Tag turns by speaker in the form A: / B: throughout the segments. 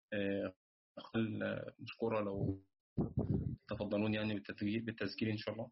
A: أقل مشكورة لو تفضلون يعني بالتسجيل بالتسجيل إن شاء الله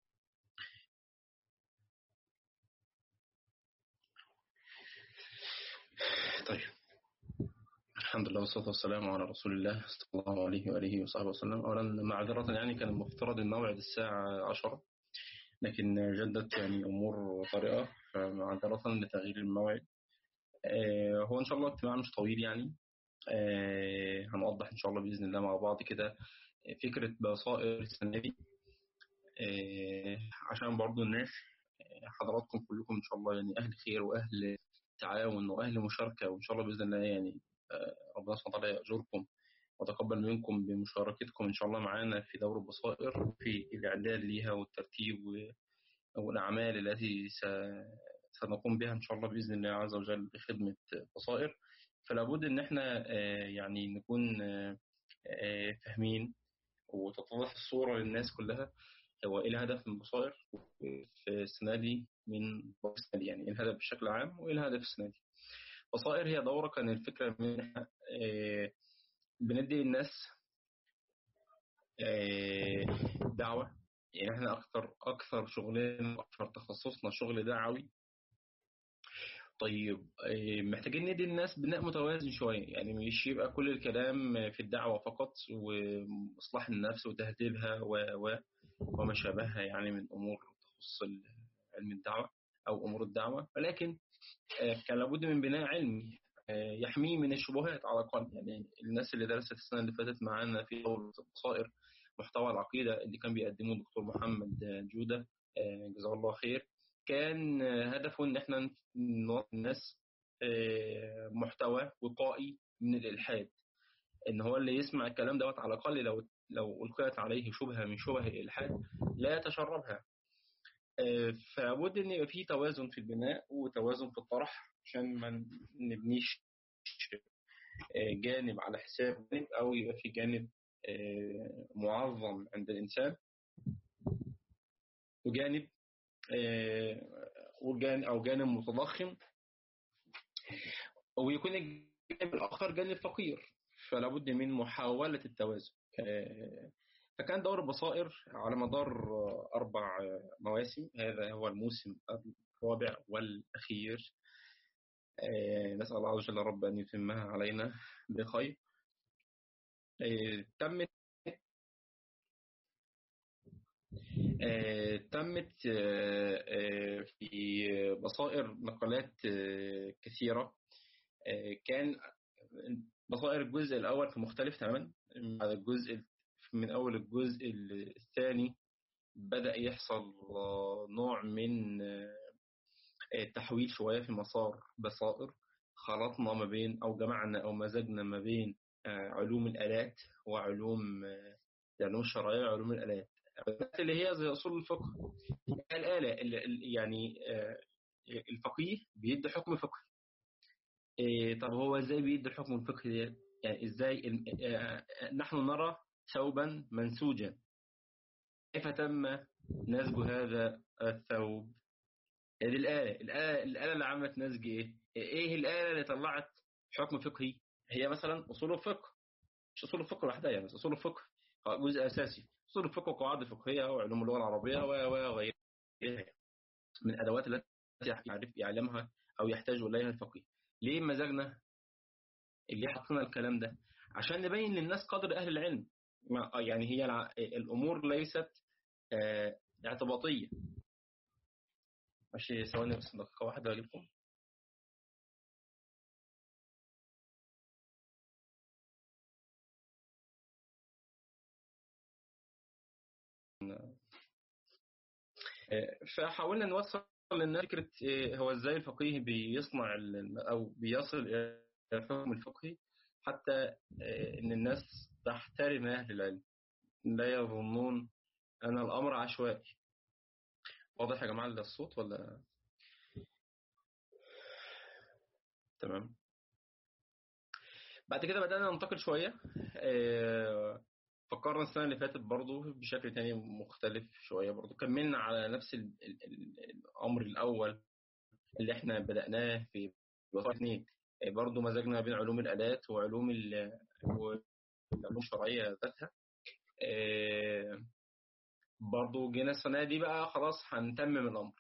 A: طيب الحمد لله والصلاة والسلام على رسول الله صلى الله عليه وآله وصحبه وسلم أولا معذرة يعني كان المفترض الموعد الساعة 10 لكن جدت يعني أمور طارئة فمعذرة لتغيير الموعد آه، هو إن شاء الله اجتماع مش طويل يعني آه، هنوضح إن شاء الله بإذن الله مع بعض كده فكرة بصائر السنة دي آه، عشان برضو الناس حضراتكم كلكم إن شاء الله يعني أهل خير وأهل تعاون وأهل مشاركة وإن شاء الله بإذن الله يعني ربنا سبحانه وتعالى يأجركم وتقبل منكم بمشاركتكم إن شاء الله معنا في دور البصائر في الإعداد ليها والترتيب والأعمال التي سنقوم بها إن شاء الله بإذن الله عز وجل بخدمة بصائر فلا بد إن إحنا يعني نكون فاهمين وتتضح الصورة للناس كلها هو إيه الهدف من بصائر في السنة دي من السنة دي يعني إيه الهدف بشكل عام وإيه الهدف السنة دي بصائر هي دورة كان الفكرة من بندي للناس دعوة يعني احنا أكثر أكثر شغلنا أكثر تخصصنا شغل دعوي طيب محتاجين ندي الناس بناء متوازن شوية يعني مش يبقى كل الكلام في الدعوة فقط وإصلاح النفس وتهذيبها و و وما شابهها يعني من أمور تخص علم الدعوة أو أمور الدعوة ولكن كان لابد من بناء علمي يحميه من الشبهات على الأقل يعني الناس اللي درست السنة اللي فاتت معانا في دورة بصائر محتوى العقيدة اللي كان بيقدمه الدكتور محمد جودة جزاه الله خير كان هدفه ان احنا نوصل الناس محتوى وقائي من الالحاد ان هو اللي يسمع الكلام دوت على الاقل لو لو القيت عليه شبهه من شبه الالحاد لا يتشربها فلابد ان يبقى في توازن في البناء وتوازن في الطرح عشان ما نبنيش جانب على حساب جانب او يبقى في جانب معظم عند الانسان وجانب وجانب او جانب متضخم ويكون الجانب الاخر جانب فقير فلا بد من محاوله التوازن فكان دور البصائر على مدار أربع مواسم هذا هو الموسم الرابع والأخير نسأل الله عز وجل رب أن يتمها علينا بخير تمت تمت في بصائر مقالات كثيرة كان بصائر الجزء الأول في مختلف تماما على الجزء من أول الجزء الثاني بدأ يحصل نوع من التحويل شوية في مسار بصائر خلطنا ما بين أو جمعنا أو مزجنا ما بين علوم الآلات وعلوم العلوم الشرعية وعلوم الآلات اللي هي زي أصول الفقه الآلة يعني الفقيه بيدي حكم فقهي طب هو ازاي بيدي الحكم الفقهي يعني ازاي نحن نرى ثوبا منسوجا كيف تم نسج هذا الثوب هذه الآلة الآلة, الآلة اللي عملت نسج إيه؟ إيه الآلة اللي طلعت حكم فقهي؟ هي مثلا أصول الفقه مش أصول الفقه لوحدها يعني بس أصول الفقه جزء أساسي أصول الفقه وقواعد فقهية وعلوم اللغة العربية وغيرها من الأدوات التي يعرف يعلمها أو يحتاج إليها الفقيه ليه مزاجنا اللي حطينا الكلام ده عشان نبين للناس قدر أهل العلم يعني هي الأمور ليست اعتباطية ماشي ثواني بس دقيقة واحدة أجيبكم فحاولنا نوصل للناس فكرة هو ازاي الفقيه بيصنع او بيصل الى الحكم الفقهي حتى ان الناس تحترم اهل العلم لا يظنون ان الامر عشوائي واضح يا جماعه الصوت ولا تمام بعد كده بدأنا ننتقل شوية فكرنا السنة اللي فاتت برضو بشكل تاني مختلف شوية برضو كملنا على نفس ال ال الأمر الأول اللي احنا بدأناه في بصائر اثنين برضو مزجنا بين علوم الآلات وعلوم العلوم الشرعية ذاتها برضو جينا السنة دي بقى خلاص هنتمم الأمر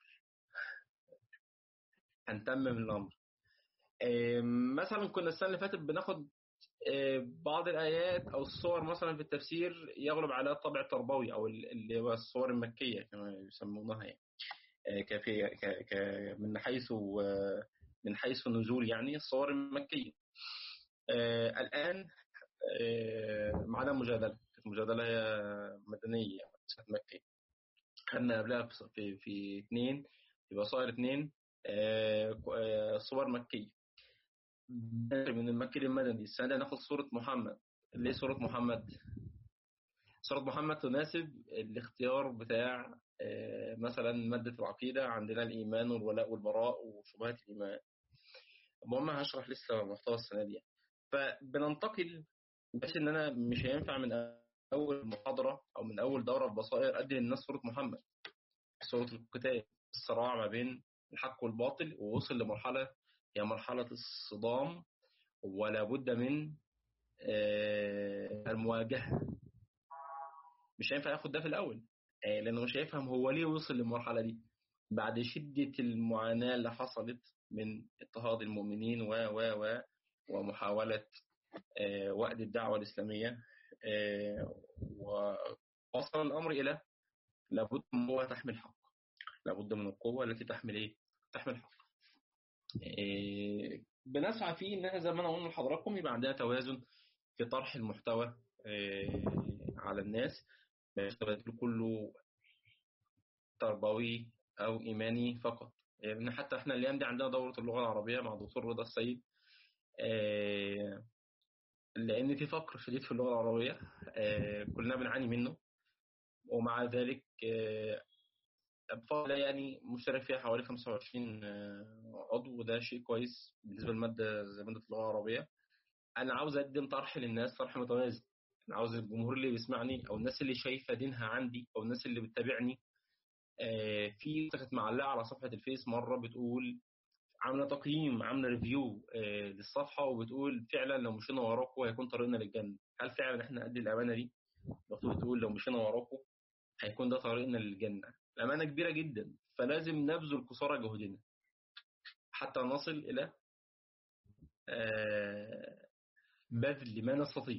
A: هنتمم الأمر مثلا كنا السنة اللي فاتت بناخد بعض الآيات أو الصور مثلا في التفسير يغلب على الطبع التربوي أو اللي هو الصور المكية كما يسمونها يعني كفي ك من حيث من حيث النزول يعني الصور المكية الآن معنا مجادلة مجادلة مدنية مكية خدنا قبلها في في اثنين في بصائر اثنين صور مكية من المكي للمدني السنة ناخد صورة محمد ليه صورة محمد صورة محمد تناسب الاختيار بتاع مثلا مادة العقيدة عندنا الإيمان والولاء والبراء وشبهات الإيمان المهم هشرح لسه محتوى السنة دي فبننتقل بس إن أنا مش هينفع من أول محاضرة أو من أول دورة في بصائر أدي للناس صورة محمد صورة القتال الصراع ما بين الحق والباطل ووصل لمرحلة هي مرحلة الصدام ولا بد من المواجهة مش هينفع ياخد ده في الأول لأنه مش هيفهم هو ليه وصل للمرحلة دي بعد شدة المعاناة اللي حصلت من اضطهاد المؤمنين و و و ومحاولة وقت الدعوة الإسلامية ووصل الأمر إلى لابد من قوة تحمل حق لابد من القوة التي تحمل إيه؟ تحمل حق بنسعى فيه ان احنا زي ما انا قلنا لحضراتكم يبقى عندنا توازن في طرح المحتوى على الناس مش كله تربوي او ايماني فقط يعني حتى احنا الايام دي عندنا دوره اللغه العربيه مع دكتور رضا السيد لان في فقر شديد في اللغه العربيه كلنا بنعاني منه ومع ذلك بفضل يعني مشترك فيها حوالي 25 عضو وده شيء كويس بالنسبه للماده زي ماده اللغه العربيه انا عاوز اقدم طرح للناس طرح متوازن انا عاوز الجمهور اللي بيسمعني او الناس اللي شايفه دينها عندي او الناس اللي بتتابعني في كانت معلقه على صفحه الفيس مره بتقول عامله تقييم عامله ريفيو للصفحه وبتقول فعلا لو مشينا وراكم هيكون طريقنا للجنه هل فعلا احنا قد الامانه دي بتقول لو مشينا وراكم هيكون ده طريقنا للجنه الأمانة كبيرة جدا فلازم نبذل قصارى جهدنا حتى نصل إلى بذل ما نستطيع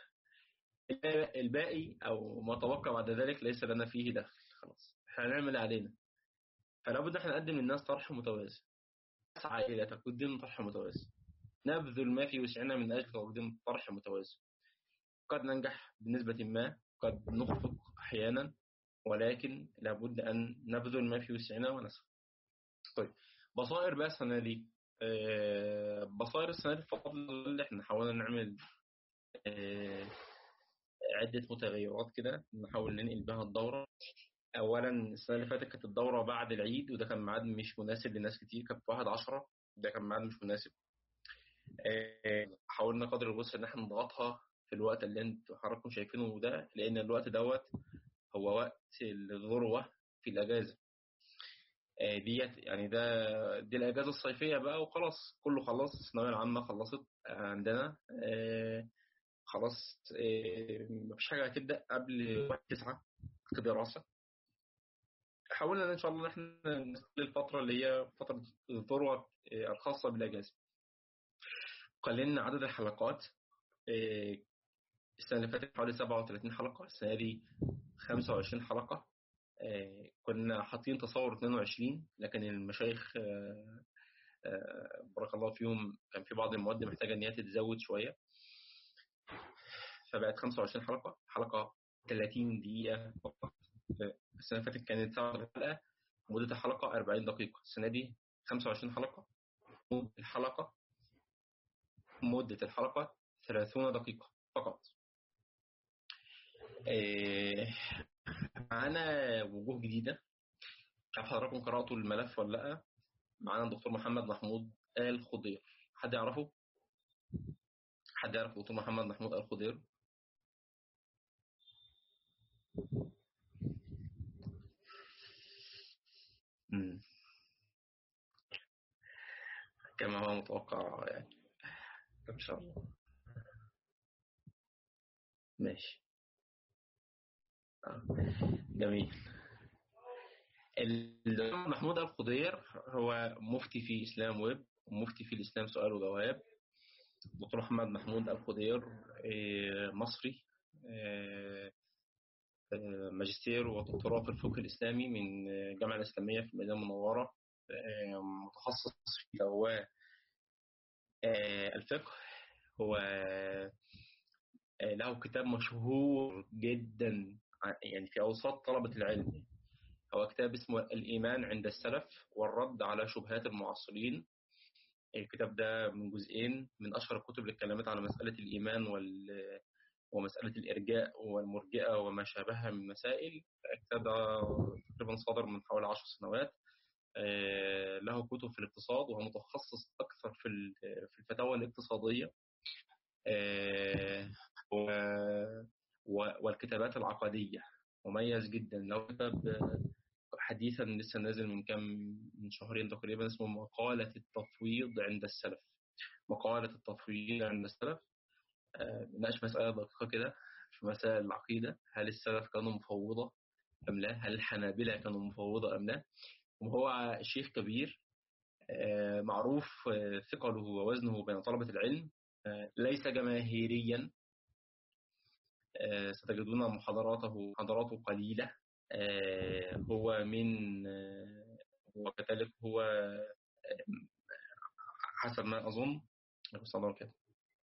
A: الباقي أو ما تبقى بعد ذلك ليس لنا فيه دخل خلاص هنعمل علينا فلا بد احنا نقدم للناس طرح متوازن نسعى إلى تقديم طرح متوازن نبذل ما في وسعنا من أجل تقديم طرح متوازن قد ننجح بنسبة ما قد نخفق أحيانا ولكن لابد أن نبذل ما في وسعنا ونسعى طيب بصائر بقى السنة دي أه بصائر السنة دي بفضل اللي احنا حاولنا نعمل أه عدة متغيرات كده نحاول ننقل بها الدورة أولا السنة اللي فاتت كانت الدورة بعد العيد وده كان ميعاد مش مناسب لناس كتير كانت في واحد عشرة ده كان ميعاد مش مناسب أه حاولنا قدر الوسع إن احنا نضغطها في الوقت اللي انتوا حضراتكم شايفينه ده لأن الوقت دوت هو وقت الذروة في الأجازة ديت يعني ده دي الأجازة الصيفية بقى وخلاص كله خلص الثانوية العامة خلصت عندنا خلاص مفيش حاجة هتبدأ قبل واحد تسعة كدراسة حاولنا إن شاء الله إن إحنا نستغل الفترة اللي هي فترة الذروة الخاصة بالأجازة قللنا عدد الحلقات السنة اللي فاتت حوالي 37 حلقة السنة دي 25 حلقة آه كنا حاطين تصور 22 لكن المشايخ آه آه بارك الله فيهم كان في بعض المواد محتاجة إن هي تتزود شوية فبقت 25 حلقة حلقة 30 دقيقة فقط السنة اللي فاتت كانت 7 حلقة مدة الحلقة 40 دقيقة السنة دي 25 حلقة مدة الحلقة مدة الحلقة 30 دقيقة فقط معانا وجوه جديدة مش عارف حضراتكم قرأتوا الملف ولا لأ معانا الدكتور محمد محمود آل خضير حد يعرفه؟ حد يعرف دكتور محمد محمود آل خضير؟ كما هو متوقع يعني إن شاء الله ماشي آه. جميل الدكتور محمود الخضير هو مفتي في إسلام ويب ومفتي في الإسلام سؤال وجواب دكتور محمد محمود الخضير آه، مصري آه، آه، ماجستير ودكتوراه في الفقه الإسلامي من الجامعة الإسلامية في المدينة المنورة آه، متخصص في هو آه، الفقه هو آه، له كتاب مشهور جدا ع- يعني في أوساط طلبة العلم هو كتاب اسمه الإيمان عند السلف والرد على شبهات المعاصرين الكتاب ده من جزئين من أشهر الكتب اللي اتكلمت على مسألة الإيمان وال ومسألة الإرجاء والمرجئة وما شابهها من مسائل الكتاب ده تقريبا صادر من حوالي عشر سنوات آه، له كتب في الاقتصاد وهو متخصص أكثر في ال- في الفتاوى الاقتصادية آه، و- و- والكتابات العقدية مميز جدا له كتاب آه، حديثا لسه نازل من كام من شهرين تقريبا اسمه مقالة التفويض عند السلف مقالة التفويض عند السلف آه، بناقش مسألة دقيقة كده في مسائل العقيدة هل السلف كانوا مفوضة أم لا هل الحنابلة كانوا مفوضة أم لا وهو شيخ كبير آه، معروف آه، ثقله ووزنه بين طلبة العلم آه، ليس جماهيريا آه، ستجدون محاضراته محاضراته قليلة آه، هو من آه، وكذلك هو آه، حسب ما أظن صدر كده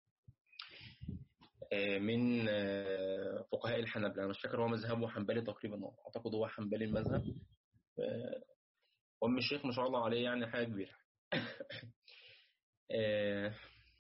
A: آه، من آه، فقهاء الحنابلة أنا مش فاكر هو مذهبه حنبلي تقريبا أعتقد هو حنبلي المذهب آه، وأم الشيخ ما شاء الله عليه يعني حاجة كبيرة آه،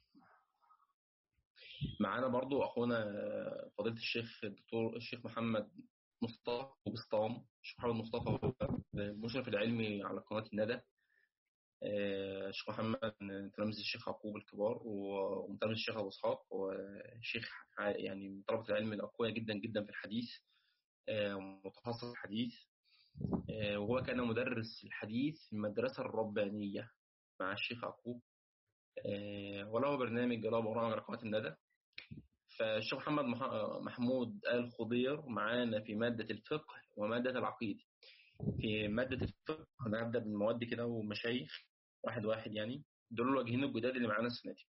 A: معانا برضو أخونا آه، فضيلة الشيخ الدكتور الشيخ محمد مصطفى بسطام الشيخ محمد مصطفى هو المشرف العلمي على قناة الندى آه، الشيخ محمد تلاميذ الشيخ يعقوب الكبار و- ومتلمذ الشيخ أبو إسحاق وشيخ ع- يعني من طلبة العلم الأقوياء جدا جدا في الحديث آه، متخصص في الحديث آه، وهو كان مدرس الحديث في المدرسة الربانية مع الشيخ يعقوب آه، وله برنامج له برامج على قناة الندى فالشيخ محمد مح- محمود آل خضير معانا في مادة الفقه ومادة العقيدة في مادة الفقه أنا هبدأ بالمواد كده ومشايخ واحد واحد يعني دول الوجهين الجداد اللي معانا السنة دي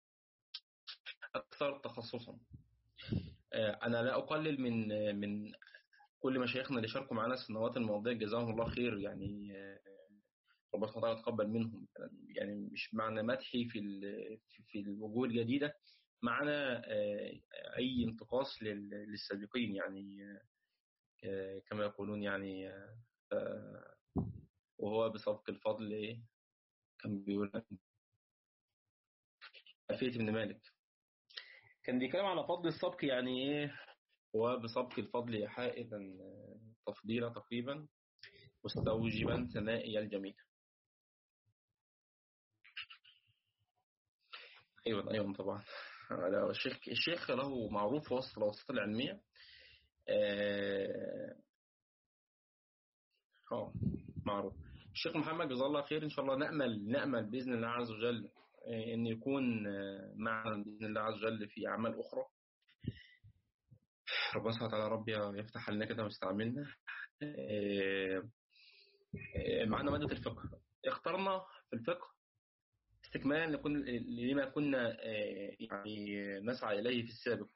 A: أكثر تخصصا آه، أنا لا أقلل من من كل مشايخنا اللي شاركوا معانا السنوات الماضية جزاهم الله خير يعني آه، ربنا سبحانه وتعالى يتقبل منهم يعني مش معنى مدحي في ال- في- في الوجوه الجديدة معنى آه، أي انتقاص لل- للسابقين يعني آه، كما يقولون يعني آه، وهو بسبق الفضل إيه كان بيقول ألفية ابن مالك كان بيتكلم على فضل السبق يعني إيه وبسبق الفضل حائزا آه، تفضيلا تقريبا مستوجبا ثنائي الجميع ايوه ايوه طبعا لا، الشيخ الشيخ له معروف وسط الوسط العلميه اه آه، معروف الشيخ محمد جزاه الله خير ان شاء الله نامل نامل باذن الله عز وجل آه، ان يكون آه، معنا باذن الله عز وجل في اعمال اخرى ربنا سبحانه وتعالى ربي يفتح علينا كده ويستعملنا آه، آه، معنا ماده الفقه اخترنا في الفقه استكمالا لكن لما كنا آه، يعني نسعى اليه في السابق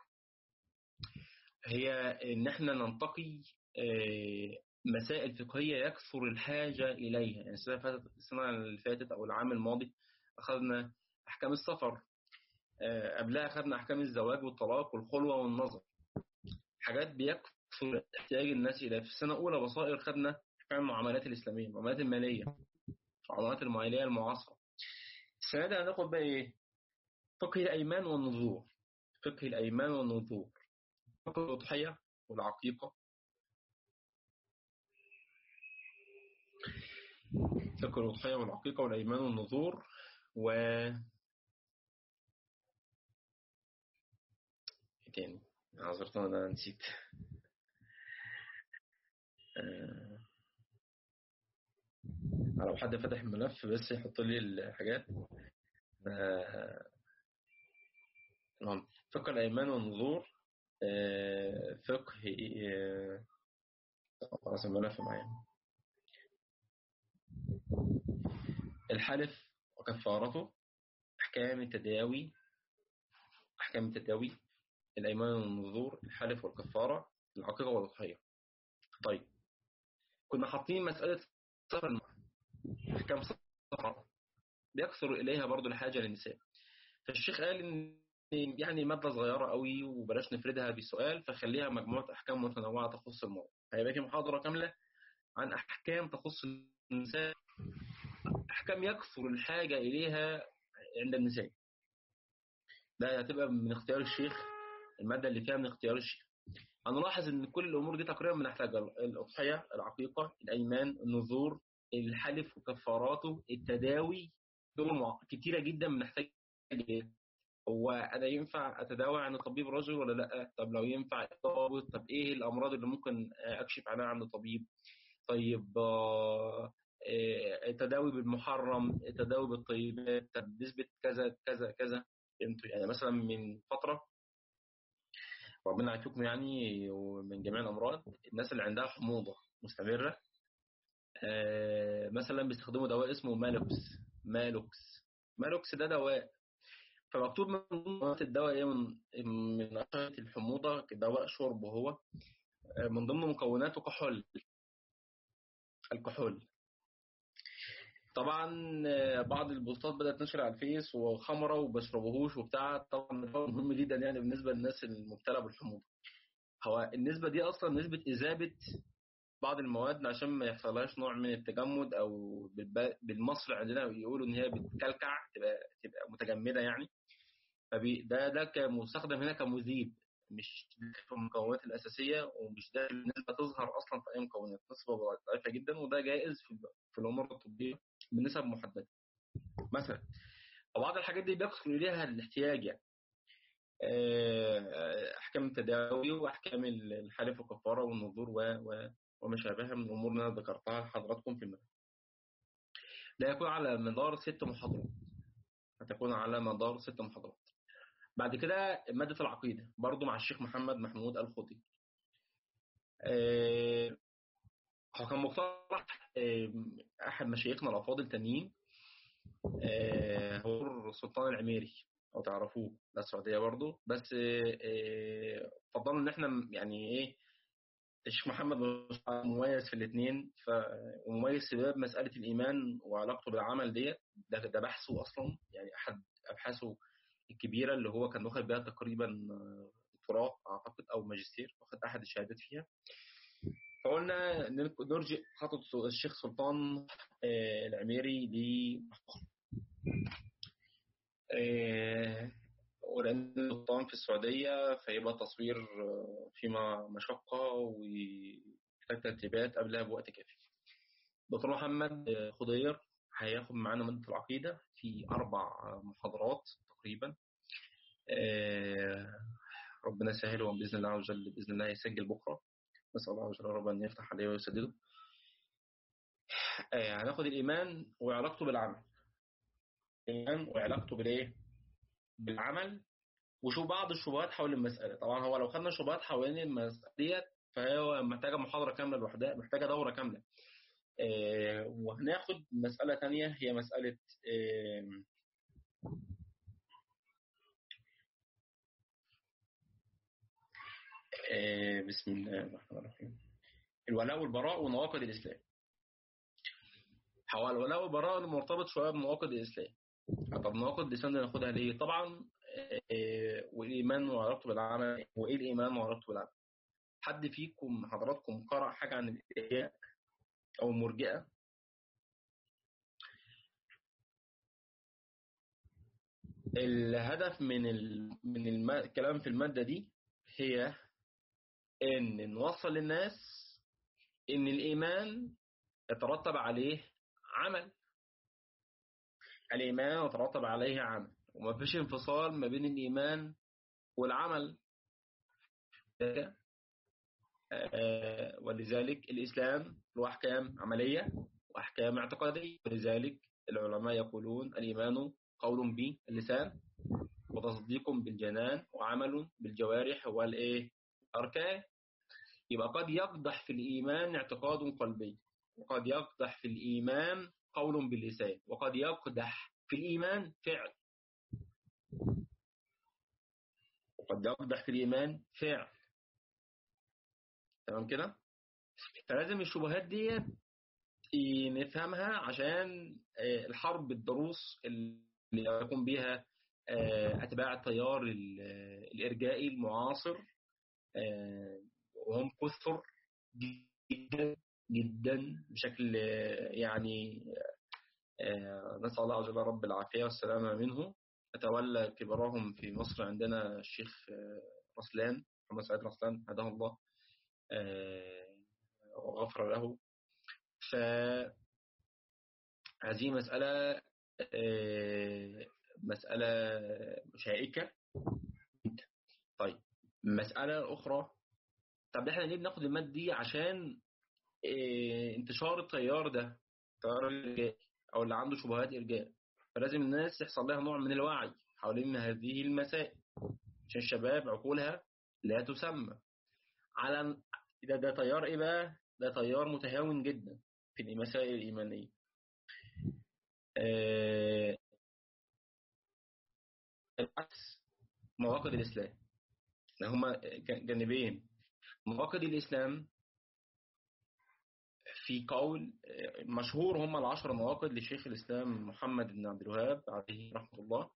A: هي ان احنا ننتقي آه، مسائل فقهيه يكثر الحاجه اليها يعني السنه اللي فاتت السنه اللي فاتت او العام الماضي اخذنا احكام السفر آه، قبلها اخذنا احكام الزواج والطلاق والخلوه والنظر حاجات بيكثر احتياج الناس اليها في السنه الاولى بصائر خدنا احكام المعاملات الاسلاميه المعاملات الماليه المعاملات الماليه المعاصره السنه دي هناخد بقى ايه فقه الايمان والنذور فقه الايمان والنذور فقه الأضحية والعقيقة فقه الأضحية والعقيقة والأيمان والنذور و إيه تاني عذرت أنا نسيت آه، لو حد فتح الملف بس يحط لي الحاجات آه، المهم فقه الأيمان والنذور آه، فقه آه، خلاص الملف معايا الحلف وكفارته أحكام التداوي أحكام التداوي الأيمان والنذور الحلف والكفارة العقيقة والأضحية طيب كنا حاطين مسألة سفر أحكام سفر بيكثر إليها برضو الحاجة للنساء فالشيخ قال إن يعني مادة صغيرة قوي وبلاش نفردها بسؤال فخليها مجموعة أحكام متنوعة تخص المرأة هيبقى في محاضرة كاملة عن أحكام تخص النساء أحكام يكثر الحاجة إليها عند النساء ده هتبقى من اختيار الشيخ المادة اللي فيها من اختيار الشيخ هنلاحظ ان كل الامور دي تقريبا بنحتاجها الاضحيه العقيقه الايمان النذور الحلف وكفاراته التداوي دول كتيره جدا بنحتاج هو انا ينفع اتداوى عند طبيب رجل ولا لا طب لو ينفع ضابط طب ايه الامراض اللي ممكن اكشف عنها عند طبيب طيب التداوي بالمحرم التداوي بالطيبات طب نسبه كذا كذا كذا فهمتوا يعني مثلا من فتره ربنا يعافيكم يعني ومن جميع الامراض الناس اللي عندها حموضه مستمره مثلا بيستخدموا دواء اسمه مالوكس مالوكس مالوكس ده دواء فمكتوب من ضمن الدواء ايه من من اشهر الحموضه دواء شرب وهو من ضمن مكوناته كحول الكحول طبعا بعض البوستات بدات تنشر على الفيس وخمره وبشربوهوش وبتاع طبعا مهم جدا يعني بالنسبه للناس المبتلى بالحموضه هو النسبه دي اصلا نسبه اذابه بعض المواد عشان ما يحصلهاش نوع من التجمد او بالمصري عندنا بيقولوا ان هي بتكلكع تبقى تبقى متجمده يعني فبي ده ده كمستخدم هنا كمذيب مش في المكونات الاساسيه ومش ده النسبه تظهر اصلا في اي مكونات نسبه ضعيفه جدا وده جائز في, في الامور الطبيه بنسب محدده مثلا بعض الحاجات دي بيكثر اليها الاحتياج يعني احكام التداوي واحكام الحلف والكفاره والنذور و و وما شابهها من الامور اللي انا ذكرتها لحضراتكم في المنهج. ده يكون على مدار ست محاضرات. هتكون على مدار ست محاضرات. بعد كده مادة العقيدة برضو مع الشيخ محمد محمود الخطي. هو كان مقترح أحد مشايخنا الأفاضل تانيين هو السلطان العميري أو تعرفوه ده السعودية برضو بس فضلوا إن إحنا يعني إيه الشيخ محمد مميز في الاثنين ومميز في باب مسألة الإيمان وعلاقته بالعمل ديت ده, ده بحثه أصلا يعني أحد أبحاثه الكبيرة اللي هو كان واخد بيها تقريبا دكتوراه أعتقد أو ماجستير واخد أحد الشهادات فيها فقلنا نرجع خطوة الشيخ سلطان العميري لمحفوظ ولأن السلطان في السعودية فيبقى التصوير فيما مشقة ويحتاج ترتيبات قبلها بوقت كافي. دكتور محمد خضير هياخد معانا مادة العقيدة في أربع محاضرات تقريبا. ربنا يسهل وبإذن الله عز وجل بإذن الله يسجل بكرة. نسأل الله عز وجل رب أن يفتح عليه ويسدده. هناخد الإيمان وعلاقته بالعمل. الإيمان وعلاقته بالإيه؟ بالعمل وشوف بعض الشبهات حول المسألة طبعا هو لو خدنا شبهات حوالين المسألة ديت فهي محتاجة محاضرة كاملة لوحدها محتاجة دورة كاملة آه وهناخد مسألة تانية هي مسألة آه آه بسم الله الرحمن الرحيم الولاء والبراء ونواقض الإسلام هو الولاء والبراء مرتبط شوية بنواقض الإسلام طب نواقض الإسلام دي ناخدها ليه؟ طبعا والإيمان وعلاقته بالعمل وإيه الإيمان وعلاقته بالعمل حد فيكم حضراتكم قرأ حاجة عن الإحياء أو المرجئة الهدف من ال... من الم... الكلام في المادة دي هي إن نوصل للناس إن الإيمان يترتب عليه عمل الإيمان يترتب عليه عمل وما فيش انفصال ما بين الإيمان والعمل ولذلك الإسلام له أحكام عملية وأحكام اعتقادية ولذلك العلماء يقولون الإيمان قول به اللسان وتصديق بالجنان وعمل بالجوارح والإيه أركان يبقى قد يقدح في الإيمان اعتقاد قلبي وقد يقدح في الإيمان قول باللسان وقد يقدح في الإيمان فعل وقد يقدح في الإيمان فعل تمام كده فلازم الشبهات دي نفهمها عشان الحرب الدروس اللي يقوم بها أتباع التيار الإرجائي المعاصر وهم كثر جدا جدا بشكل يعني نسأل الله عز وجل رب العافية والسلامة منه أتولى كبارهم في مصر عندنا الشيخ رسلان محمد سعيد رسلان هداه الله وغفر له فهذه مسألة مسألة شائكة طيب المسألة أخرى طب احنا ليه بناخد المادة دي عشان انتشار التيار ده التيار الإرجائي أو اللي عنده شبهات إرجاء فلازم الناس يحصل لها نوع من الوعي حوالين هذه المسائل عشان الشباب عقولها لا تسمى على ده ده تيار ايه بقى ده تيار متهاون جدا في المسائل الإيمانية آه العكس مواقد الإسلام هما جانبين مواقد الإسلام في قول مشهور هم العشر مواقد لشيخ الإسلام محمد بن عبد الوهاب عليه رحمة الله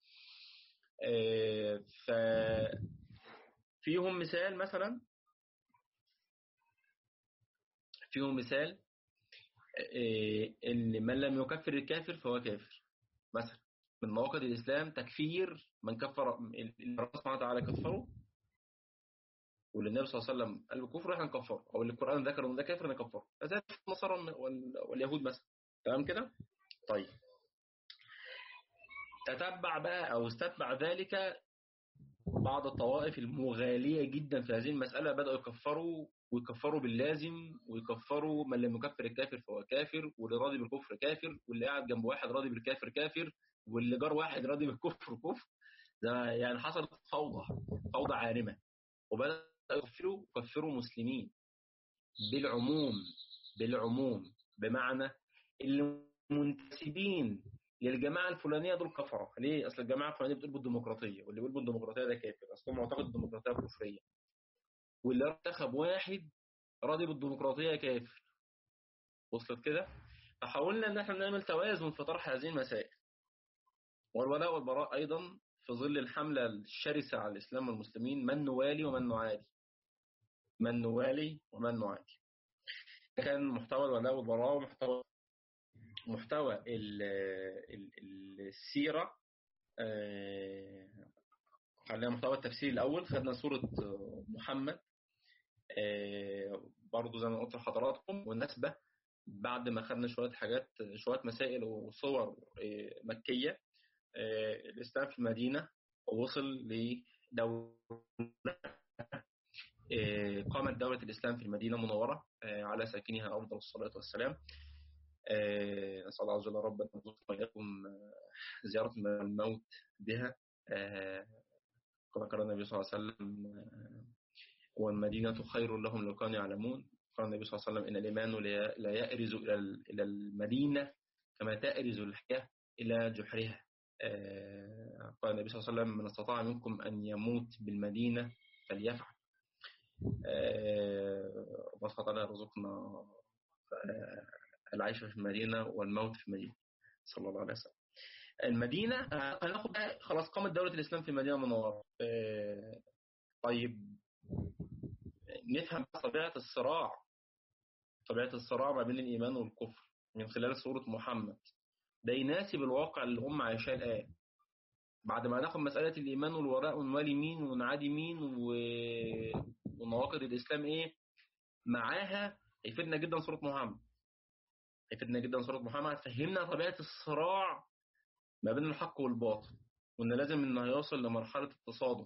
A: ففيهم مثال مثلا فيهم مثال ان من لم يكفر الكافر فهو كافر مثلا من مواقد الإسلام تكفير من كفر الله سبحانه وتعالى كفره واللي النبي صلى الله عليه وسلم قال بالكفر احنا نكفره او اللي القرآن ذكر ان ده كافر نكفره فزي النصارى واليهود مثلا تمام كده طيب تتبع بقى او استتبع ذلك بعض الطوائف المغالية جدا في هذه المسألة بدأوا يكفروا ويكفروا باللازم ويكفروا من لم يكفر الكافر فهو كافر واللي راضي بالكفر كافر واللي قاعد جنب واحد راضي بالكافر كافر واللي جار واحد راضي بالكفر كفر ده يعني حصلت فوضى فوضى عارمة وبدأ يكفروا يكفروا مسلمين بالعموم بالعموم بمعنى المنتسبين للجماعة الفلانية دول كفرة ليه؟ أصل الجماعة الفلانية بتقول بالديمقراطية واللي بيقول بالديمقراطية ده كافر أصل معتقد الديمقراطية كفرية واللي انتخب واحد راضي بالديمقراطية كافر وصلت كده؟ فحاولنا ان احنا نعمل توازن في طرح هذه المسائل والولاء والبراء ايضا في ظل الحملة الشرسة على الإسلام والمسلمين من نوالي ومن نعادي من نوالي ومن نعادي كان محتوى الولاء والبراء ومحتوى محتوى ال ال السيرة خلينا محتوى التفسير الأول خدنا سورة محمد برضو زي ما قلت لحضراتكم والنسبة بعد ما خدنا شوية حاجات شوية مسائل وصور مكية الإسلام في المدينة ووصل لدولة قامت دولة الإسلام في المدينة المنورة على ساكنها أفضل الصلاة والسلام نسأل الله عز وجل رب أن يرزقنا وإياكم زيارة الموت بها كما قال النبي صلى الله عليه وسلم والمدينة خير لهم لو كانوا يعلمون قال النبي صلى الله عليه وسلم إن الإيمان لا يأرز إلى المدينة كما تأرز الحياة إلى جحرها قال النبي صلى الله عليه وسلم من استطاع منكم أن يموت بالمدينة فليفعل ربنا سبحانه وتعالى يرزقنا العيش في المدينة والموت في المدينة صلى الله عليه وسلم المدينة هناخد خلاص قامت دولة الإسلام في المدينة المنورة طيب نفهم طبيعة الصراع طبيعة الصراع ما بين الإيمان والكفر من خلال سورة محمد ده يناسب الواقع اللي هم عايشاه الآن بعد ما ناخد مسألة الإيمان والوراء ونوالي مين ونعادي مين و... ونواقض الإسلام إيه معاها هيفيدنا جدا سورة محمد هيفيدنا جدا سورة محمد هتفهمنا طبيعة الصراع ما بين الحق والباطل وإن لازم إنه يوصل لمرحلة التصادم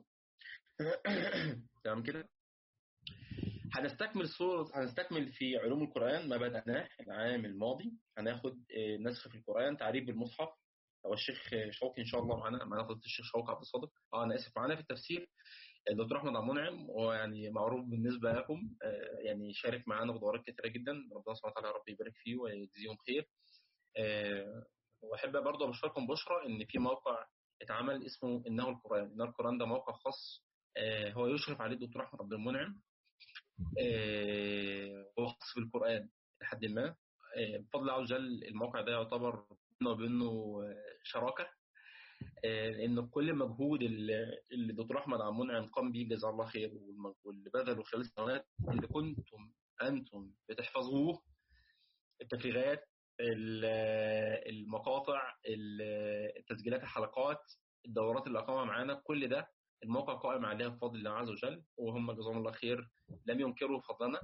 A: تمام كده هنستكمل صورة هنستكمل في علوم القرآن ما بدأناه العام الماضي هناخد نسخ في القرآن تعريف بالمصحف هو الشيخ شوقي ان شاء الله معانا معانا فضيله الشيخ شوقي عبد الصادق اه انا اسف معانا في التفسير الدكتور احمد عبد المنعم هو يعني معروف بالنسبه لكم آه، يعني شارك معانا في دورات كثيره جدا ربنا سبحانه وتعالى رب يبارك فيه ويجزيهم خير آه، واحب برضه ابشركم بشرى ان في موقع اتعمل اسمه انه القران انه القران ده موقع خاص آه، هو يشرف عليه الدكتور احمد عبد المنعم هو خاص بالقران لحد ما بفضل الله عز وجل الموقع ده يعتبر بينه وبينه شراكه لان كل مجهود اللي الدكتور احمد عبد المنعم قام بيه جزاه الله خير واللي بذله خلال السنوات اللي كنتم انتم بتحفظوه التفريغات المقاطع تسجيلات الحلقات الدورات اللي اقامها معانا كل ده الموقع قائم عليها بفضل الله عز وجل وهم جزاهم الله خير لم ينكروا فضلنا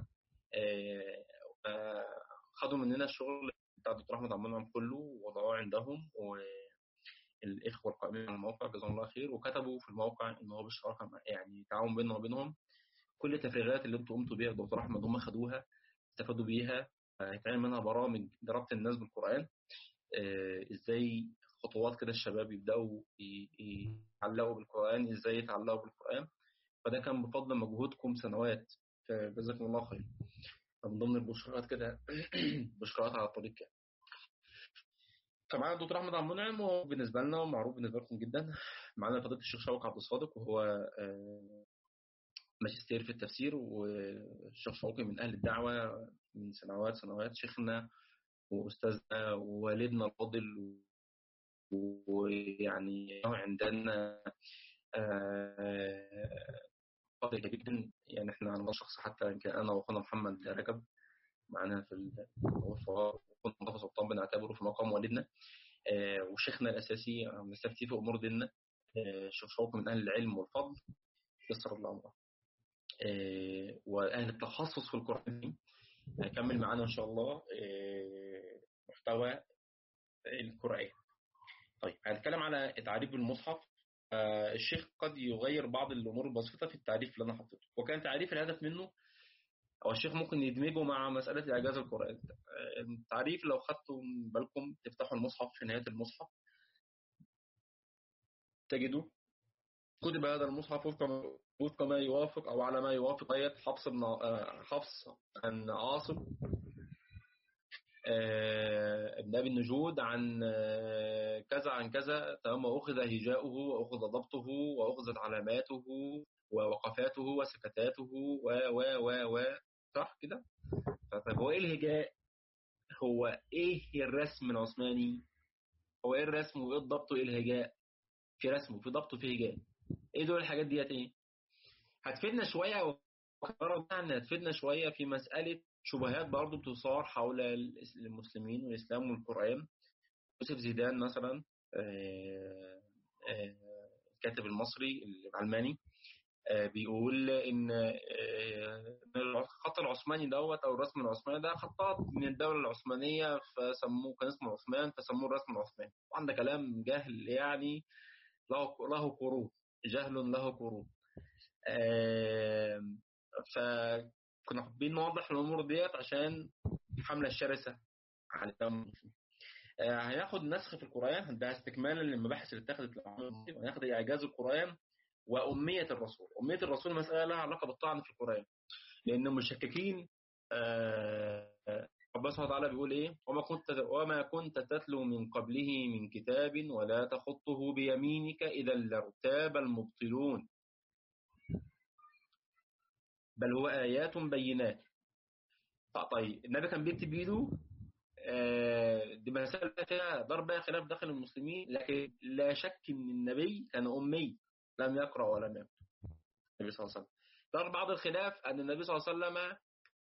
A: خدوا مننا الشغل بتاع الدكتور احمد عبد المنعم كله وضعوه عندهم والاخوه القائمين على الموقع جزاهم الله خير وكتبوا في الموقع ان هو بالشراكه يعني تعاون بيننا وبينهم كل التفريغات اللي انتم قمتوا بيها الدكتور احمد هم خدوها استفادوا بيها هيتعمل منها برامج لربط الناس بالقران آه ازاي خطوات كده الشباب يبداوا يتعلقوا بالقران ازاي يتعلقوا بالقران فده كان بفضل مجهودكم سنوات فجزاكم الله خير من ضمن البشرات كده بشرات على الطريق يعني. فمعانا الدكتور احمد عبد المنعم وهو بالنسبه لنا ومعروف بالنسبه لكم جدا معانا فضيله الشيخ شوقي عبد الصادق وهو ماجستير في التفسير والشيخ شوقي من اهل الدعوه من سنوات سنوات شيخنا واستاذنا ووالدنا الفاضل ويعني عندنا فضل كبير جدا يعني احنا عندنا شخص حتى يمكن انا واخونا محمد رجب معانا في الغرفه كنت مضافه سلطان بنعتبره في مقام والدنا آه وشيخنا الاساسي بنستفتي في امور ديننا الشيخ آه شوقي من اهل العلم والفضل يسر الله امره آه واهل التخصص في القران هيكمل معانا ان شاء الله محتوى القران طيب هنتكلم على تعريف المصحف الشيخ قد يغير بعض الامور البسيطه في التعريف اللي انا حطيته وكان تعريف الهدف منه او الشيخ ممكن يدمجه مع مساله اعجاز القران التعريف لو خدتوا بالكم تفتحوا المصحف في نهايه المصحف تجدوا كتب هذا المصحف وفق وفق ما يوافق او على ما يوافق ايه حفص بن حفص عن عاصم ابن ابي النجود عن كذا عن كذا تمام واخذ هجاؤه واخذ ضبطه واخذت علاماته ووقفاته وسكتاته و و و و صح كده؟ طيب هو ايه الهجاء؟ هو ايه الرسم العثماني؟ هو ايه الرسم وايه الضبط وايه الهجاء؟ في رسم وفي ضبط وفي هجاء. ايه دول الحاجات ديت ايه؟ هتفيدنا شويه ان هتفيدنا شويه في مساله شبهات برضه بتثار حول المسلمين والاسلام والقران. يوسف زيدان مثلا الكاتب المصري العلماني بيقول ان الخط العثماني دوت او الرسم العثماني ده خطاط من الدوله العثمانيه فسموه كان اسمه عثمان فسموه الرسم العثماني طبعا ده كلام جهل يعني له له قرون جهل له قرون فكنا حابين نوضح الامور ديت عشان الحمله الشرسه على المسلمين هناخد نسخ في القرآن ده استكمالا للمباحث اللي اتخذت العام وهناخد إعجاز القرآن وأمية الرسول أمية الرسول مسألة لها علاقة بالطعن في القرآن لأن المشككين ربنا سبحانه وتعالى بيقول إيه وما كنت وما كنت تتلو من قبله من كتاب ولا تخطه بيمينك إذا لارتاب المبطلون بل هو آيات بينات طيب النبي كان بيكتب بيده دي مسألة فيها ضرب خلاف داخل المسلمين لكن لا شك ان النبي كان أمي لم يقرأ ولم يكتب النبي صلى الله عليه وسلم ضرب بعض الخلاف أن النبي صلى الله عليه وسلم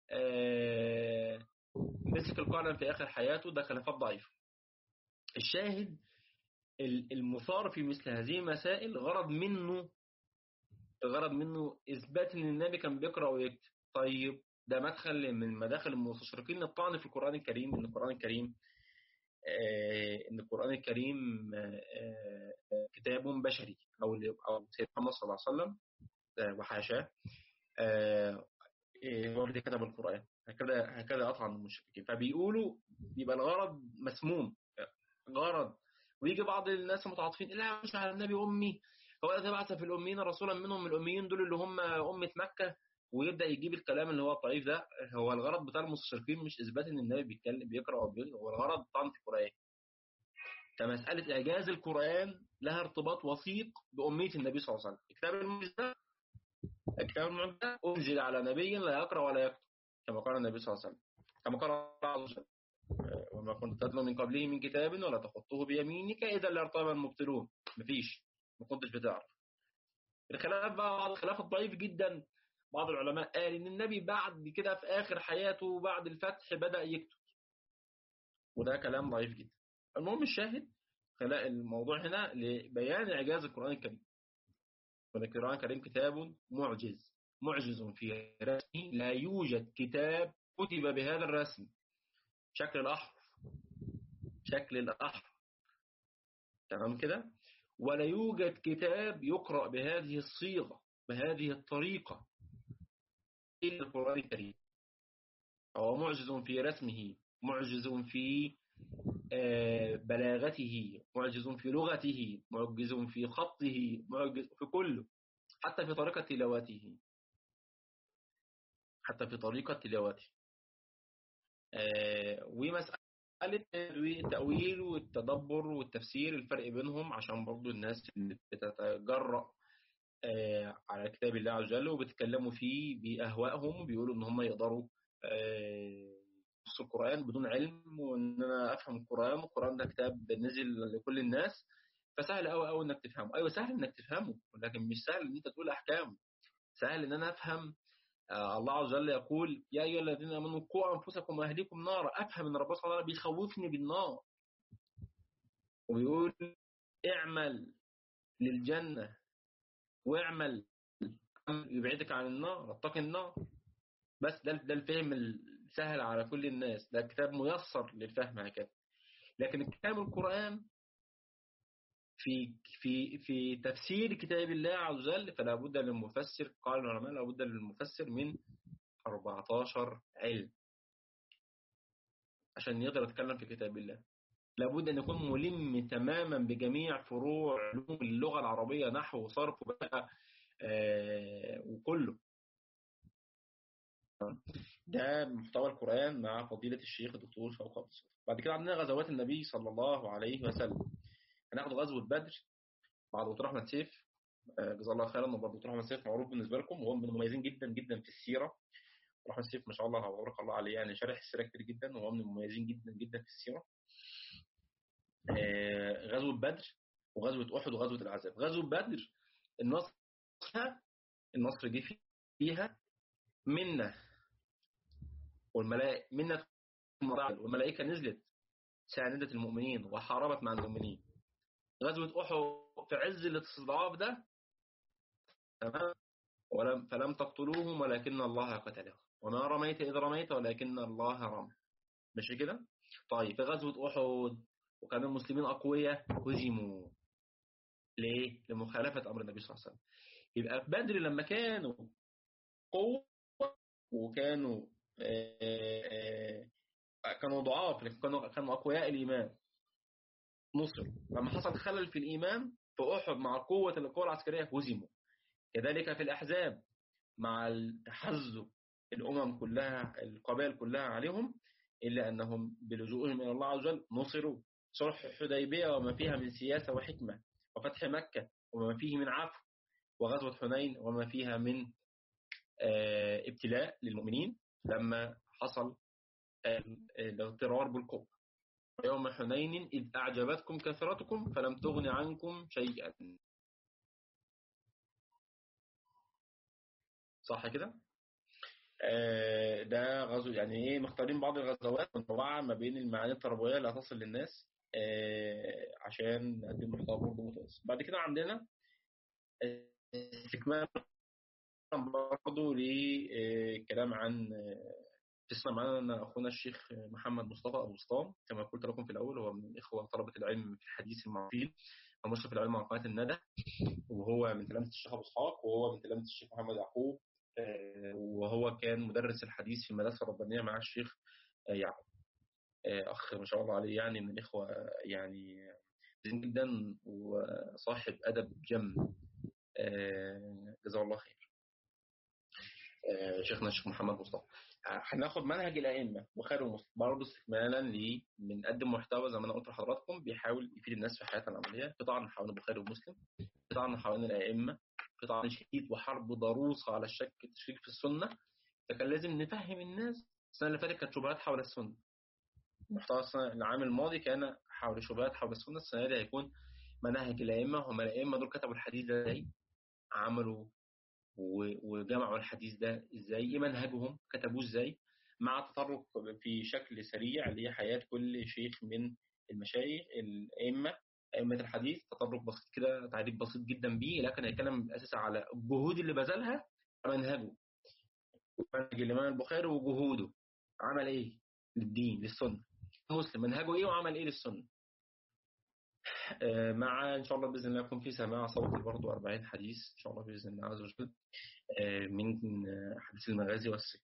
A: مسك القلم في آخر حياته ده خلافات ضعيفة الشاهد المثار في مثل هذه المسائل غرض منه غرض منه إثبات أن النبي كان بيقرأ ويكتب طيب ده مدخل من مداخل المستشرقين الطعن في القرآن الكريم إن القرآن الكريم آه إن القرآن الكريم آه كتاب بشري أو أو سيدنا محمد صلى الله عليه وسلم آه وحاشاه هو اللي كتب القرآن هكذا هكذا أطعن المشركين فبيقولوا يبقى الغرض مسموم غرض ويجي بعض الناس المتعاطفين لا مش على النبي امي هو الذي بعث في الاميين رسولا منهم الاميين دول اللي هم امه مكه ويبدا يجيب الكلام اللي هو الضعيف ده هو الغرض بتاع المستشرقين مش اثبات ان النبي بيتكلم بيقرا او بيقرا هو الغرض طعن في القران فمساله اعجاز القران لها ارتباط وثيق باميه النبي صلى الله عليه وسلم كتاب المعجزه كتاب المعجزه انزل على نبي لا يقرا ولا يكتب كما قال النبي صلى الله عليه وسلم كما قال الله عز وجل وما كنت تتلو من قبله من كتاب ولا تخطه بيمينك اذا لارتاب المبطلون مفيش ما كنتش بتعرف الخلاف بقى بعض الخلاف الضعيف جدا بعض العلماء قال ان النبي بعد كده في اخر حياته بعد الفتح بدا يكتب وده كلام ضعيف جدا المهم الشاهد خلاء الموضوع هنا لبيان اعجاز القران الكريم والقران الكريم كتاب معجز معجز في رسمه لا يوجد كتاب كتب بهذا الرسم شكل الأحرف شكل الأحرف تمام كده ولا يوجد كتاب يقرأ بهذه الصيغة بهذه الطريقة إلا القرآن الكريم هو معجز في رسمه معجز في بلاغته معجز في لغته معجز في خطه معجز في كله حتى في طريقة تلاوته حتى في طريقة تلاوته ومسألة التأويل والتدبر والتفسير الفرق بينهم عشان برضو الناس اللي بتتجرأ على كتاب الله عز وجل وبيتكلموا فيه بأهوائهم بيقولوا إن هم يقدروا يبصوا القرآن بدون علم وإن أنا أفهم القرآن والقرآن ده كتاب نزل لكل الناس فسهل أوي أوي إنك تفهمه أيوة سهل إنك تفهمه ولكن مش سهل إن أنت تقول أحكام سهل إن أنا أفهم الله عز وجل يقول يا أيها الذين آمنوا قوا أنفسكم وأهليكم نارا أفهم إن ربنا سبحانه وتعالى بيخوفني بالنار وبيقول اعمل للجنة واعمل يبعدك عن النار اتقي النار بس ده ده الفهم السهل على كل الناس ده كتاب ميسر للفهم هكذا لكن كتاب القرآن في في في تفسير كتاب الله عز وجل فلا بد للمفسر قال العلماء لا بد للمفسر من 14 علم عشان يقدر يتكلم في كتاب الله لابد ان يكون ملم تماما بجميع فروع علوم اللغه العربيه نحو وصرف وبقى آه وكله ده محتوى القرآن مع فضيلة الشيخ الدكتور شوقي أبو بعد كده عندنا غزوات النبي صلى الله عليه وسلم هناخد غزوة بدر مع دكتور أحمد سيف جزاه الله خيرا وبرضه دكتور أحمد سيف معروف بالنسبة لكم وهو من المميزين جدا جدا في السيرة دكتور أحمد سيف ما شاء الله تبارك الله عليه يعني شارح السيرة كتير جدا وهو من المميزين جدا جدا في السيرة غزوة بدر وغزوة أحد وغزوة العذاب غزوة بدر النصر النصر جه فيها منة والملائكة منة والملائكة نزلت ساندت المؤمنين وحاربت مع المؤمنين غزوة أحد في عز الاستضعاف ده تمام ولم فلم تقتلوهم ولكن الله قتلهم وما رميت إذ رميت ولكن الله رمى ماشي كده طيب في غزوة أحد وكان المسلمين أقوياء هزموا ليه؟ لمخالفة أمر النبي صلى الله عليه وسلم يبقى في بدر لما كانوا قوة وكانوا آآ آآ كانوا ضعاف لكن كانوا كانوا أقوياء الإيمان نصر لما حصل خلل في الإيمان في أحد مع قوة القوة العسكرية هزموا كذلك في الأحزاب مع التحزب الأمم كلها القبائل كلها عليهم إلا أنهم بلجوءهم إلى الله عز وجل نصروا صلح حديبية وما فيها من سياسة وحكمة وفتح مكة وما فيه من عفو وغزوة حنين وما فيها من ابتلاء للمؤمنين لما حصل الاغترار بالقوة يوم حنين إذ أعجبتكم كثرتكم فلم تغن عنكم شيئا صح كده؟ ده غزو يعني ايه مختارين بعض الغزوات منوعة ما بين المعاني التربوية اللي هتصل للناس عشان نقدم محتوى برضه متوسط بعد كده عندنا استكمال برضه لكلام عن تسمع معنا اخونا الشيخ محمد مصطفى ابو سطام كما قلت لكم في الاول هو من اخوه طلبه العلم في الحديث المعروفين ومشرف العلم على قناه الندى وهو من تلامذه الشيخ ابو اسحاق وهو من تلامذه الشيخ محمد يعقوب وهو كان مدرس الحديث في المدرسه الربانيه مع الشيخ يعقوب اخ ما شاء الله عليه يعني من الاخوه يعني جدا وصاحب ادب جم جزاه الله خير شيخنا الشيخ محمد مصطفى هناخد منهج الائمه بخاري ومسلم برضه استكمالا ل بنقدم محتوى زي ما انا قلت لحضراتكم بيحاول يفيد الناس في حياتنا العمليه قطعا حوالين البخاري ومسلم قطعا حوالين الائمه قطعا شديد وحرب ضروسه على الشك التشكيك في السنه فكان لازم نفهم الناس السنه اللي فاتت كانت شبهات حول السنه محتوى السنه العام الماضي كان حول شبهات حول السنه السنه دي هيكون مناهج الائمه هم الائمه دول كتبوا الحديث ده ازاي عملوا وجمعوا الحديث ده ازاي ايه منهجهم كتبوه ازاي مع تطرق في شكل سريع لحياه كل شيخ من المشايخ الائمه ائمه الحديث تطرق بسيط كده تعريف بسيط جدا بيه لكن هيتكلم بالاساس على الجهود اللي بذلها منهجه منهج الامام البخاري وجهوده عمل ايه للدين للسنه مسلم منهجه ايه وعمل ايه للسنه مع ان شاء الله باذن الله يكون في سماع صوتي برضه 40 حديث ان شاء الله باذن الله عز وجل من حديث المغازي والسك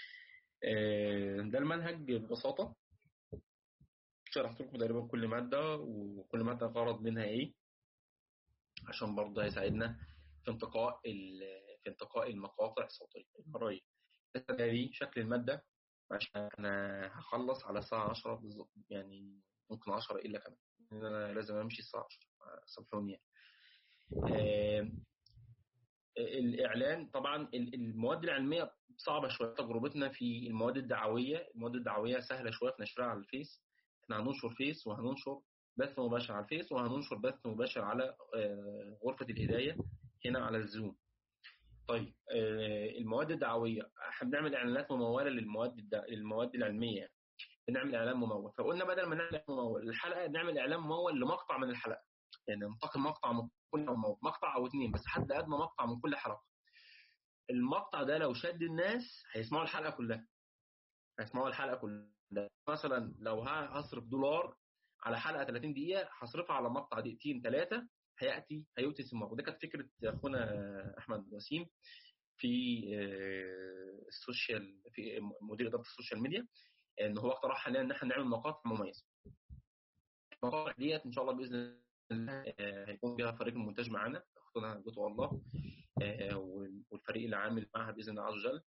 A: ده المنهج ببساطه شرحت لكم تقريبا كل ماده وكل ماده غرض منها ايه عشان برضه هيساعدنا في انتقاء في انتقاء المقاطع الصوتيه المرئيه دي شكل الماده عشان انا هخلص على الساعه 10 بالظبط يعني ممكن 10 الا كمان ان انا لازم امشي الساعه 10 سامحوني يعني. آه الاعلان طبعا المواد العلميه صعبه شويه تجربتنا في المواد الدعويه المواد الدعويه سهله شويه في نشرها على الفيس احنا هننشر فيس وهننشر بث مباشر على الفيس وهننشر بث مباشر على آه غرفه الهدايه هنا على الزوم طيب آه المواد الدعويه احنا بنعمل اعلانات مموله للمواد للمواد العلميه بنعمل اعلان ممول فقلنا بدل ما نعمل ممول الحلقه نعمل اعلان ممول لمقطع من الحلقه يعني ننتقل مقطع من كل مقطع او اثنين بس حد ادنى مقطع من كل حلقه المقطع ده لو شد الناس هيسمعوا الحلقه كلها هيسمعوا الحلقه كلها مثلا لو هصرف دولار على حلقه 30 دقيقه هصرفها على مقطع دقيقتين ثلاثه هياتي هيؤتي ثماره وده كانت فكره اخونا احمد وسيم في السوشيال في مدير اداره السوشيال ميديا ان هو اقترح علينا ان احنا نعمل مقاطع مميزه. المقاطع ديت ان شاء الله باذن الله هيكون فيها فريق المونتاج معانا اختنا جوتو الله والفريق اللي عامل معاها باذن الله عز وجل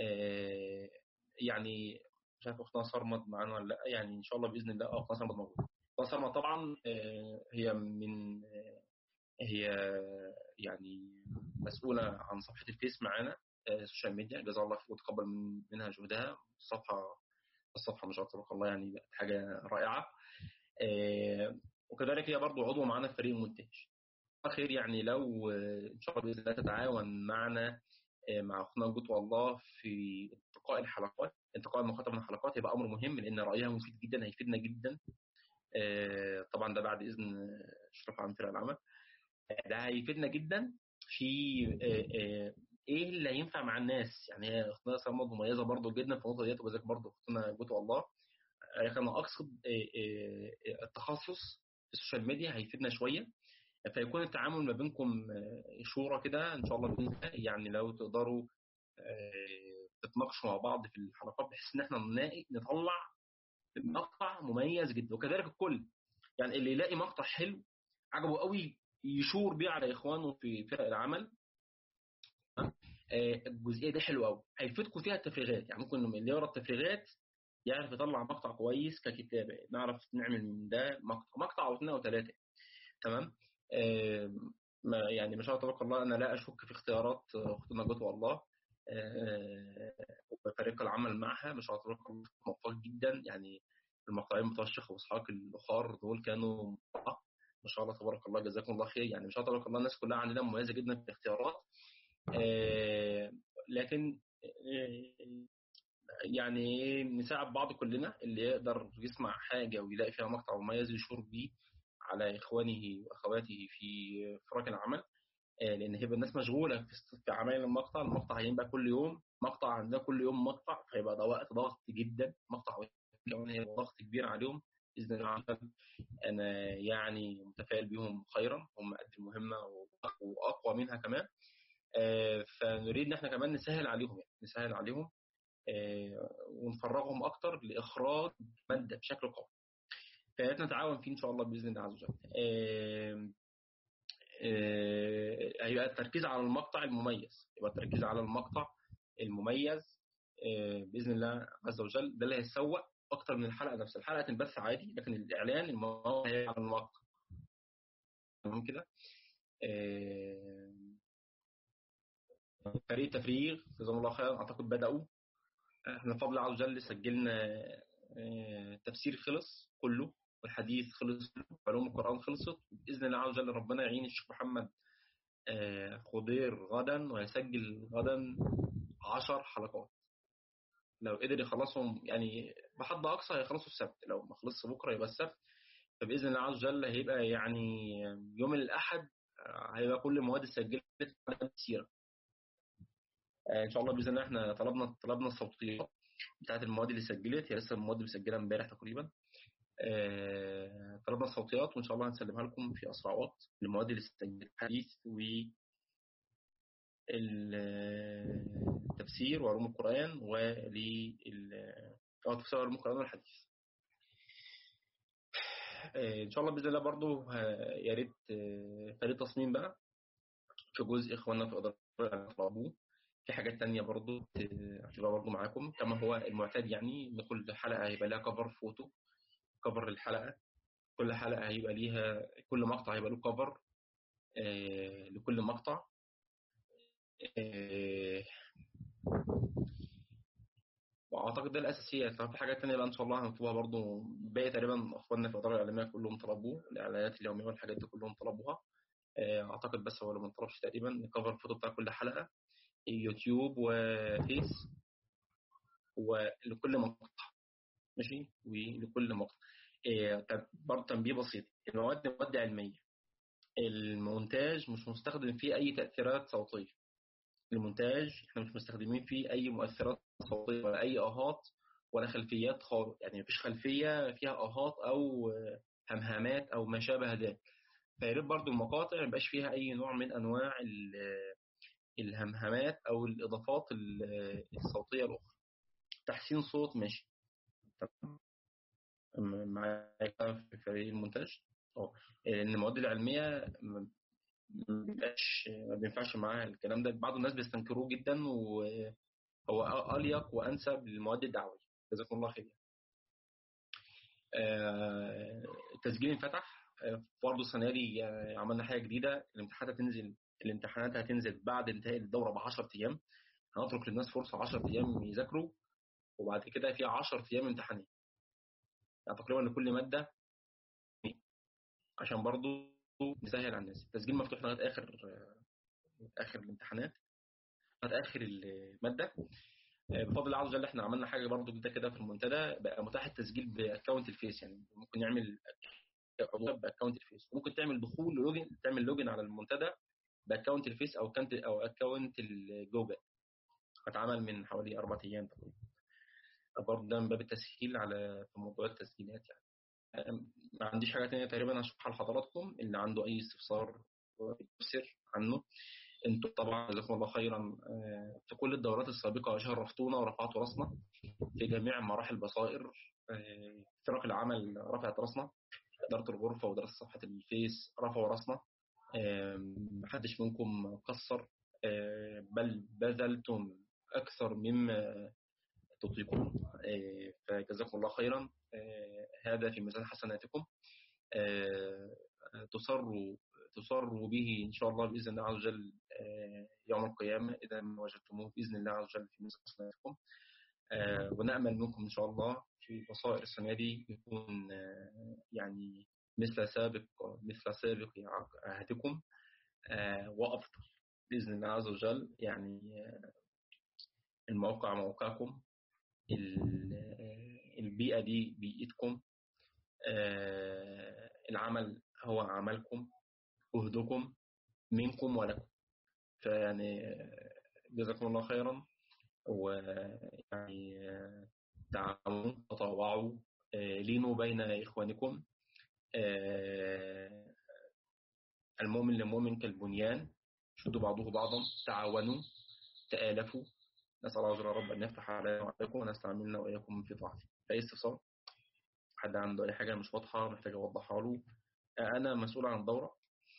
A: يعني مش عارف اختنا صرمد معانا ولا لا يعني ان شاء الله باذن الله اه اختنا صرمد موجوده. اختنا صرمد طبعا هي من هي يعني مسؤوله عن صفحه الفيس معانا السوشيال ميديا جزاها الله خير وتقبل منها جهدها الصفحه الصفحه مش هتبارك الله يعني بقت حاجه رائعه وكذلك هي برضو عضو معانا في فريق المونتاج خير يعني لو ان شاء الله باذن الله تتعاون معنا مع اخونا جوت الله في انتقاء الحلقات انتقاء المقاطع من الحلقات هيبقى امر مهم لان رايها مفيد جدا هيفيدنا جدا طبعا ده بعد اذن اشراف عن فرق العمل ده هيفيدنا جدا في ايه اللي هينفع مع الناس يعني هي اختنا صمد مميزه برضو جدا في النقطه ديت وبذلك برضو اختنا جوت الله لكن اقصد التخصص في السوشيال ميديا هيفيدنا شويه فيكون التعامل ما بينكم شورى كده ان شاء الله باذن الله يعني لو تقدروا تتناقشوا مع بعض في الحلقات بحيث ان احنا نطلع مقطع مميز جدا وكذلك الكل يعني اللي يلاقي مقطع حلو عجبه قوي يشور بيه على اخوانه في فرق العمل الجزئيه دي حلوه قوي هيفيدكم فيها التفريغات يعني ممكن اللي يقرا التفريغات يعرف يطلع مقطع كويس ككتابه نعرف نعمل من ده مقطع مقطع او اثنين او ثلاثه تمام آه ما يعني ما شاء الله تبارك الله انا لا اشك في اختيارات اختنا جوت والله آه وفريق العمل معها ما شاء الله تبارك الله موفق جدا يعني المقطعين بتوع الشيخ واسحاق الاخر دول كانوا ما شاء الله تبارك الله جزاكم الله خير يعني ما شاء الله تبارك الله الناس كلها عندنا مميزه جدا في الاختيارات آه لكن يعني نساعد بعض كلنا اللي يقدر يسمع حاجة ويلاقي فيها مقطع مميز يشور بيه على إخوانه وأخواته في فراك العمل لأن هيبقى الناس مشغولة في عمل المقطع المقطع هيبقى كل يوم مقطع عندنا كل يوم مقطع فيبقى ده وقت ضغط جدا مقطع كمان هيبقى ضغط كبير عليهم بإذن الله أنا يعني متفائل بهم خيرا هم قد المهمة وأقوى منها كمان فنريد ان احنا كمان نسهل عليهم يعني نسهل عليهم ونفرغهم اكتر لاخراج ماده بشكل قوي فنتعاون فيه ان شاء الله باذن الله عز وجل هيبقى التركيز على المقطع المميز يبقى التركيز على المقطع المميز باذن الله عز وجل ده اللي هيسوق اكتر من الحلقه نفسها الحلقه تنبث عادي لكن الاعلان الموضوع هي على المقطع تمام كده فريق تفريغ جزاهم الله خيرا اعتقد بداوا احنا بفضل الله عز وجل سجلنا تفسير خلص كله والحديث خلص علوم القرآن خلصت بإذن الله عز وجل ربنا يعين الشيخ محمد خضير غدا ويسجل غدا عشر حلقات لو قدر يخلصهم يعني بحد أقصى هيخلصوا السبت لو ما خلصش بكرة يبقى السبت فبإذن الله عز وجل هيبقى يعني يوم الأحد هيبقى كل المواد اتسجلت سيرة ان شاء الله باذن الله احنا طلبنا طلبنا الصوتيات بتاعت المواد اللي سجلت هي لسه المواد مسجله امبارح تقريبا آه، طلبنا الصوتيات وان شاء الله هنسلمها لكم في اسرع وقت المواد اللي سجلت حديث و التفسير وعلوم القرآن ولل أو تفسير علوم القرآن والحديث. آه، إن شاء الله بإذن الله برضو يا ريت فريق تصميم بقى في جزء إخواننا في إدارة طلبوه في حاجات تانية برضو هتبقى برضو معاكم كما هو المعتاد يعني ان كل حلقة هيبقى لها كفر فوتو كفر الحلقة كل حلقة هيبقى ليها كل مقطع هيبقى له كفر آه لكل مقطع آه واعتقد ده الاساسيات لو في حاجات تانية بقى ان شاء الله هنكتبها برضو باقي تقريبا اخواننا في الاداره الاعلاميه كلهم طلبوه الاعلانات اليوميه والحاجات دي كلهم طلبوها اعتقد بس هو اللي ما طلبش تقريبا الكفر فوتو بتاع كل حلقه يوتيوب وفيس ولكل مقطع ماشي ولكل مقطع إيه برضه تنبيه بسيط المواد مواد علميه المونتاج مش مستخدم فيه اي تاثيرات صوتيه المونتاج احنا مش مستخدمين فيه اي مؤثرات صوتيه ولا اي اهات ولا خلفيات خالص يعني مفيش خلفيه فيها اهات او همهمات او ما شابه ذلك فياريت برضه المقاطع ما يبقاش فيها اي نوع من انواع الهمهمات او الاضافات الصوتيه الاخرى تحسين صوت ماشي معايا في فريق المونتاج اه لان المواد العلميه ما بيبقاش ما بينفعش معاها الكلام ده بعض الناس بيستنكروه جدا وهو اليق وانسب للمواد الدعويه جزاكم الله خير التسجيل انفتح برضه السنه دي عملنا حاجه جديده الامتحانات هتنزل الامتحانات هتنزل بعد انتهاء الدوره ب 10 ايام هنترك للناس فرصه 10 ايام يذاكروا وبعد كده في 10 ايام امتحانات يعني تقريبا لكل ماده عشان برضو نسهل على الناس التسجيل مفتوح لغايه اخر اخر الامتحانات لغايه اخر الماده بفضل الله عز وجل احنا عملنا حاجه برضو جديده كده في المنتدى بقى متاح التسجيل باكونت الفيس يعني ممكن نعمل باكونت الفيس ممكن تعمل دخول لوجن تعمل لوجن على المنتدى باكونت الفيس او اكونت او اكونت الجوجل اتعمل من حوالي اربع ايام تقريبا برضه ده من باب التسهيل على في موضوع التسجيلات يعني ما عنديش حاجه ثانيه تقريبا اشرحها لحضراتكم اللي عنده اي استفسار يفسر عنه انتم طبعا جزاكم الله خيرا في كل الدورات السابقه شرفتونا ورفعتوا راسنا في جميع مراحل بصائر فرق العمل رفعت راسنا اداره الغرفه ودراسه صفحه الفيس رفعوا راسنا محدش منكم قصر بل بذلتم أكثر مما تطيقون فجزاكم الله خيرا هذا في ميزان حسناتكم تصروا تصروا به إن شاء الله بإذن الله عز وجل يوم القيامة إذا ما وجدتموه بإذن الله عز وجل في ميزان حسناتكم ونأمل منكم إن شاء الله في بصائر السنة دي يكون يعني مثل سابق مثل سابق عهدكم وأفضل بإذن الله عز وجل يعني الموقع موقعكم البيئة دي بيئتكم العمل هو عملكم جهدكم منكم ولكم فيعني جزاكم الله خيرا ويعني تعاونوا تطوعوا لينوا بين إخوانكم المؤمن للمؤمن كالبنيان شدوا بعضه بعضا تعاونوا تآلفوا نسأل الله عز وجل رب أن يفتح علينا وعليكم ونستعملنا وإياكم في طاعته أي استفسار؟ حد عنده اي حاجه مش واضحه محتاج اوضحها له انا مسؤول عن الدوره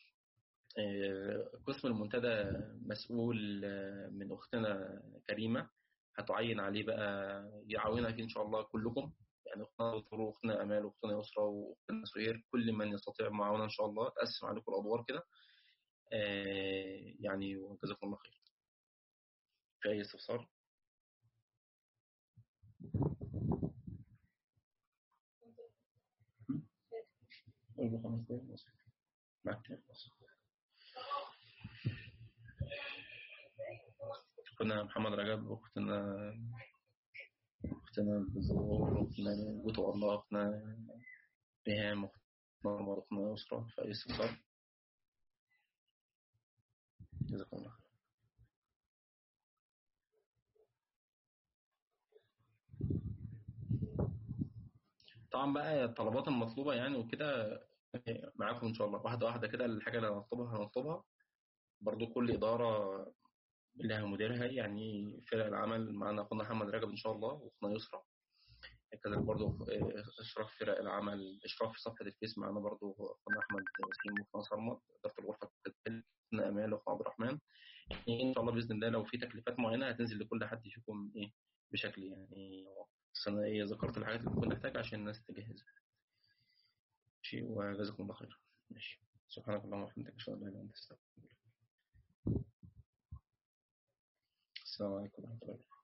A: قسم المنتدى مسؤول من اختنا كريمه هتعين عليه بقى يعاونها فيه ان شاء الله كلكم يعني اختنا دكتور واختنا امال واختنا يسرا واختنا سهير كل من يستطيع معاونه ان شاء الله تقسم عليكم الادوار كده يعني وجزاكم الله خير في اي استفسار قول خمس دقايق بس معاك بس اختنا محمد رجب واختنا اختنا بزور واختنا بوتو الله واختنا ريهام واختنا عمر واختنا يسرا في اي استفسار جزاكم الله خير طبعا بقى الطلبات المطلوبة يعني وكده معاكم إن شاء الله واحدة واحدة كده الحاجة اللي هنطلبها هنطلبها برضو كل إدارة لها مديرها يعني فرق العمل معنا أخونا محمد رجب إن شاء الله وأخونا يسرا كذلك برضو إشراف فرق العمل إشراف في صفحة الفيس معنا برضو أخونا أحمد سليم وأخونا صرمد إدارة الغرفة أخونا أمال وأخونا عبد الرحمن يعني إن شاء الله بإذن الله لو في تكليفات معينة هتنزل لكل حد فيكم إيه بشكل يعني بس أنا إيه ذكرت الحاجات اللي ممكن نحتاجها عشان الناس تجهز ماشي وجزاكم الله خير ماشي سبحانك اللهم وبحمدك أشهد أن لا إله إلا أنت أستغفرك السلام عليكم ورحمة الله وبركاته